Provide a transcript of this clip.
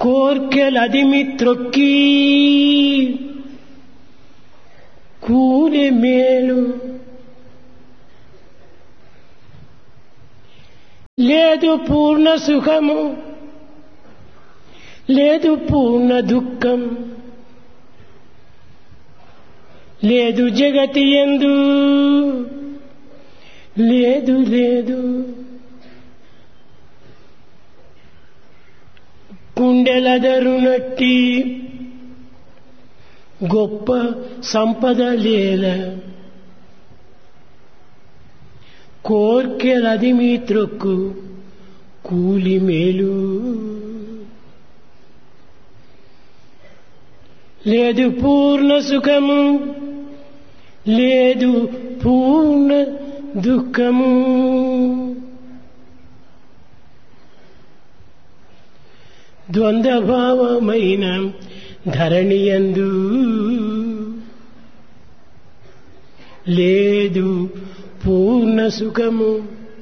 కోర్కెలదిమి త్రొక్కి కూలి మేలు లేదు పూర్ణ సుఖము లేదు పూర్ణ దుఃఖం లేదు జగతి ఎందు లేదు లేదు కుండెలదరునట్టి గొప్ప సంపద లేల కోర్కెలది మీ త్రొక్కు కూలి మేలు లేదు పూర్ణ సుఖము లేదు పూర్ణ దుఃఖము ద్వంద్వభావమైన ధరణియందు లేదు పూర్ణ సుఖము